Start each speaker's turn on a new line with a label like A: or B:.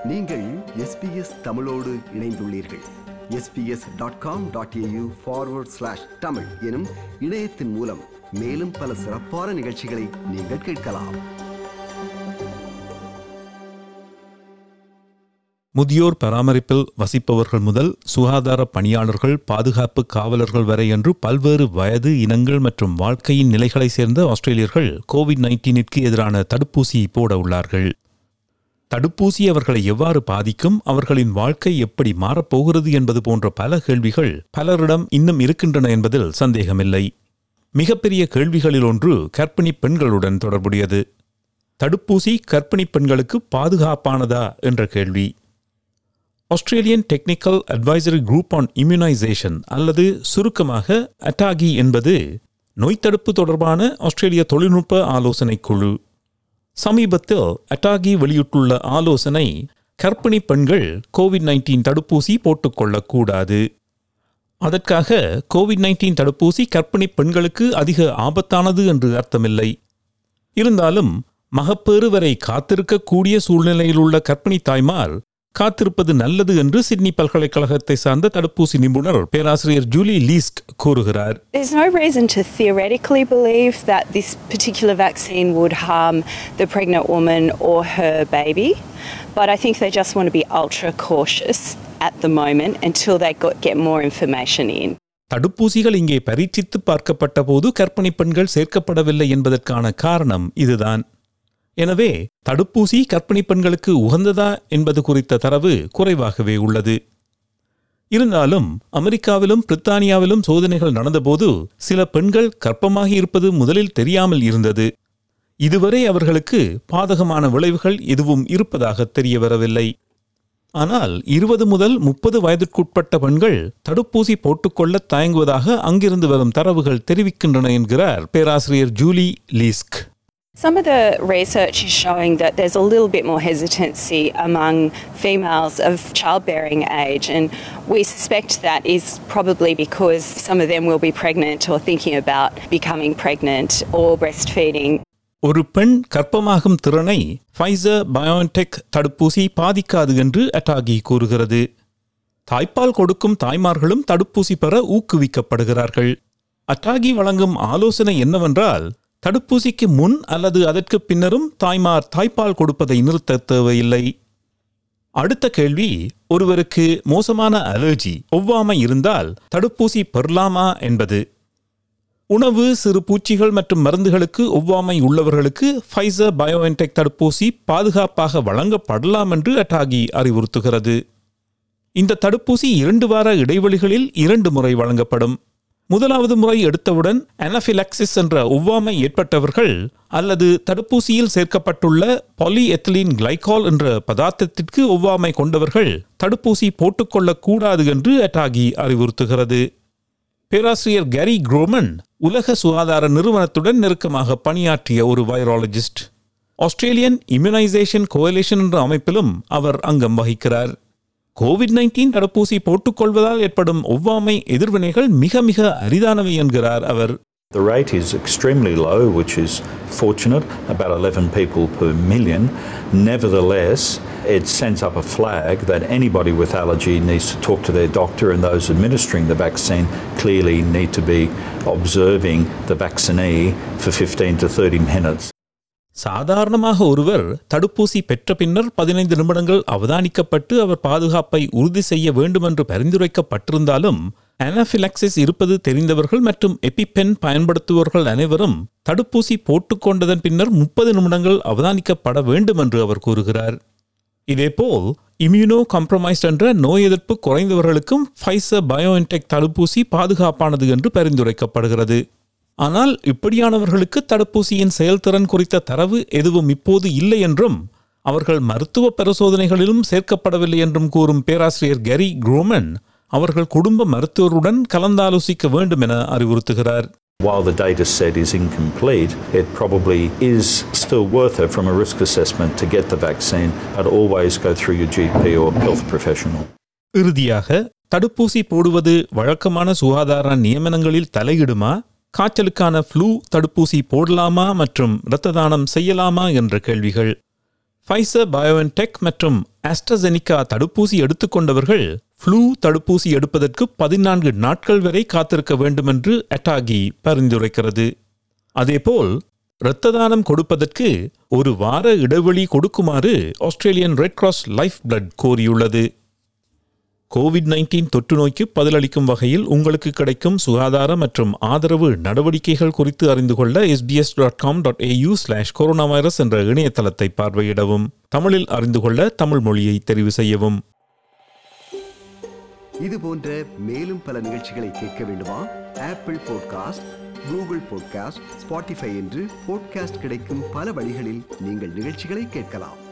A: நீங்கள் எஸ்பிஎஸ் தமிழோடு இணைந்துள்ளீர்கள் SBS dot com dot AU forward slash Tamil எனும் இணையத்தின் மூலம் மேலும் பல சிறப்பான நிகழ்ச்சிகளை நீங்கள் கேட்கலாம்
B: முதியோர் பராமரிப்பில் வசிப்பவர்கள் முதல் சுகாதார பணியாளர்கள் பாதுகாப்பு காவலர்கள் வரை என்று பல்வேறு வயது இனங்கள் மற்றும் வாழ்க்கையின் நிலைகளை சேர்ந்த ஆஸ்திரேலியர்கள் கோவிட் நைன்டீனிற்கு எதிரான தடுப்பூசி போட உள்ளார்கள் தடுப்பூசி அவர்களை எவ்வாறு பாதிக்கும் அவர்களின் வாழ்க்கை எப்படி மாறப்போகிறது என்பது போன்ற பல கேள்விகள் பலரிடம் இன்னும் இருக்கின்றன என்பதில் சந்தேகமில்லை மிகப்பெரிய கேள்விகளில் ஒன்று கர்ப்பிணி பெண்களுடன் தொடர்புடையது தடுப்பூசி கர்ப்பிணி பெண்களுக்கு பாதுகாப்பானதா என்ற கேள்வி Australian technical advisory group on immunisation அல்லது சுருக்கமாக அட்டாகி என்பது நோய் தடுப்பு தொடர்பான ஆஸ்திரேலிய தொழில்நுட்ப ஆலோசனை குழு சமீபத்தில் அட்டாகி வெளியிட்டுள்ள ஆலோசனை கர்ப்பிணி பெண்கள் கோவிட் நைன்டீன் தடுப்பூசி போட்டுக்கொள்ளக்கூடாது அதற்காக கோவிட் நைன்டீன் தடுப்பூசி கர்ப்பிணி பெண்களுக்கு அதிக ஆபத்தானது என்று அர்த்தமில்லை இருந்தாலும் மகப்பேறு வரை காத்திருக்கக்கூடிய சூழ்நிலையில் உள்ள கர்ப்பிணி தாய்மார் காத்திருப்பது நல்லது என்று சிட்னி பல்கலைக்கழகத்தை சார்ந்த தடுப்பூசி நிபுணர் பேராசிரியர் ஜூலி லீஸ்க் கூறுகிறார்
C: There's no reason to theoretically believe that this particular vaccine would harm the pregnant woman or her baby, but I think they just want to be ultra cautious at the moment until they got, get more information in.
B: தடுப்பூசிகள் இங்கே பரீட்சித்து பார்க்கப்பட்ட போது கர்ப்பிணி பெண்கள் சேர்க்கப்படவில்லை என்பதற்கான காரணம் இதுதான் எனவே தடுப்பூசி கர்ப்பிணி பெண்களுக்கு உகந்ததா என்பது குறித்த தரவு குறைவாகவே உள்ளது இருந்தாலும் அமெரிக்காவிலும் பிரித்தானியாவிலும் சோதனைகள் நடந்தபோது சில பெண்கள் கர்ப்பமாகி இருப்பது முதலில் தெரியாமல் இருந்தது இதுவரை அவர்களுக்கு பாதகமான விளைவுகள் எதுவும் இருப்பதாக தெரிய வரவில்லை ஆனால் இருபது முதல் முப்பது வயதிற்குட்பட்ட பெண்கள் தடுப்பூசி போட்டுக்கொள்ள தயங்குவதாக அங்கிருந்து வரும் தரவுகள் தெரிவிக்கின்றன என்கிறார் பேராசிரியர் Julie Leask
C: Some of the research is showing that there's a little bit more hesitancy among females of childbearing age, and we suspect that is probably because some of them will be pregnant or thinking about becoming pregnant or breastfeeding.
B: ஒரு பெண் கர்ப்பமாகும் திறனை Pfizer BioNTech தடுப்பூசி பாதிக்காது என்று அட்டாகி கூறுகிறது தாய்ப்பால் கொடுக்கும் தாய்மார்களும் தடுப்பூசி பெற ஊக்குவிக்கப்படுகிறார்கள் அட்டாகி வழங்கும் ஆலோசனை என்னவென்றால் தடுப்பூசிக்கு முன் அல்லது அதற்கு பின்னரும் தாய்மார் தாய்ப்பால் கொடுப்பதை நிறுத்த தேவையில்லை அடுத்த கேள்வி ஒருவருக்கு மோசமான அலர்ஜி ஒவ்வாமை இருந்தால் தடுப்பூசி பெறலாமா என்பது உணவு சிறு பூச்சிகள் மற்றும் மருந்துகளுக்கு ஒவ்வாமை உள்ளவர்களுக்கு ஃபைசர் பயோஎன்டெக் தடுப்பூசி பாதுகாப்பாக வழங்கப்படலாம் என்று அட்டாகி அறிவுறுத்துகிறது இந்த தடுப்பூசி இரண்டு வார இடைவெளிகளில் இரண்டு முறை வழங்கப்படும் முதலாவது முறை எடுத்தவுடன் அனஃபிலாக்சிஸ் என்ற ஒவ்வாமை ஏற்பட்டவர்கள் அல்லது தடுப்பூசியில் சேர்க்கப்பட்டுள்ள பாலிஎத்திலீன் கிளைகால் என்ற பதார்த்தத்திற்கு ஒவ்வாமை கொண்டவர்கள் தடுப்பூசி போட்டுக்கொள்ளக்கூடாது என்று அட்டாகி அறிவுறுத்துகிறது பேராசிரியர் கேரி குரோமன் உலக சுகாதார நிறுவனத்துடன் நெருக்கமாக பணியாற்றிய ஒரு வைராலஜிஸ்ட் ஆஸ்திரேலியன் இம்யூனைசேஷன் கோயலேஷன் என்ற அமைப்பிலும் அவர் அங்கம் வகிக்கிறார் கோவிட் நைன்டீன் தடுப்பூசி போட்டுக்கொள்வதால் ஏற்படும் ஒவ்வாமை எதிர்வினைகள் மிக மிக அரிதானவை என்கிறார் அவர்
D: The rate is extremely low, which is fortunate, about 11 people per million. Nevertheless, it sends up a flag that anybody with allergy needs to talk to their doctor, and those administering the vaccine clearly need to be observing the vaccinee for 15 to 30 minutes.
B: சாதாரணமாக ஒருவர் தடுப்பூசி பெற்ற பின்னர் பதினைந்து நிமிடங்கள் அவதானிக்கப்பட்டு அவர் பாதுகாப்பை உறுதி செய்ய வேண்டும் என்று பரிந்துரைக்கப்பட்டிருந்தாலும் அனாஃபிலாக்சிஸ் இருப்பது தெரிந்தவர்கள் மற்றும் எபிபென் பயன்படுத்துபவர்கள் அனைவரும் தடுப்பூசி போட்டுக்கொண்டதன் பின்னர் முப்பது நிமிடங்கள் அவதானிக்கப்பட வேண்டும் என்று அவர் கூறுகிறார் இதேபோல் இம்யூனோ காம்ப்ரமைஸ்ட் என்ற நோய் எதிர்ப்பு குறைந்தவர்களுக்கும் ஃபைசர் பயோஎன்டெக் தடுப்பூசி பாதுகாப்பானது என்று பரிந்துரைக்கப்படுகிறது ஆனால் இப்படியானவர்களுக்கு தடுப்பூசியின் செயல்திறன் குறித்த தரவு எதுவும் இப்போது இல்லை என்றும் அவர்கள் மருத்துவ பரிசோதனைகளிலும் சேர்க்கப்படவில்லை என்றும் கூறும் பேராசிரியர் கெரி குரோமன் அவர்கள் குடும்ப மருத்துவருடன் கலந்தாலோசிக்க வேண்டும் என அறிவுறுத்துகிறார்
D: While the data set is incomplete, it probably is still worth it from a risk assessment to get the vaccine, but always go through your GP or health professional.
B: இறுதியாக தடுப்பூசி போடுவது வழக்கமான சுகாதார நியமனங்களில் தலையிடுமா காய்ச்சலுக்கான ஃப்ளூ தடுப்பூசி போடலாமா மற்றும் இரத்த தானம் செய்யலாமா என்ற கேள்விகள் ஃபைசர் பயோஎன்டெக் மற்றும் ஆஸ்ட்ரசெனிகா தடுப்பூசி எடுத்துக்கொண்டவர்கள் ஃப்ளூ தடுப்பூசி எடுப்பதற்கு பதினான்கு நாட்கள் வரை காத்திருக்க வேண்டும் என்று அட்டாகி பரிந்துரைக்கிறது அதேபோல் இரத்த தானம் கொடுப்பதற்கு ஒரு வார இடைவெளி கொடுக்குமாறு Australian Red Cross Lifeblood கோரியுள்ளது கோவிட் நைன்டீன் தொற்று நோய்க்கு பதிலளிக்கும் வகையில் உங்களுக்கு கிடைக்கும் சுகாதார மற்றும் ஆதரவு நடவடிக்கைகள் குறித்து அறிந்து கொள்ள SBS dot com dot AU slash coronavirus என்ற இணையதளத்தை பார்வையிடவும் தமிழில் அறிந்து கொள்ள தமிழ் மொழியை தெரிவு செய்யவும்
A: இது போன்ற மேலும் பல நிகழ்ச்சிகளை கேட்க வேண்டுமா Apple podcast Google podcast Spotify என்று பாட்காஸ்ட் கிடைக்கும் பல வழிகளில் நீங்கள் நிகழ்ச்சிகளை கேட்கலாம்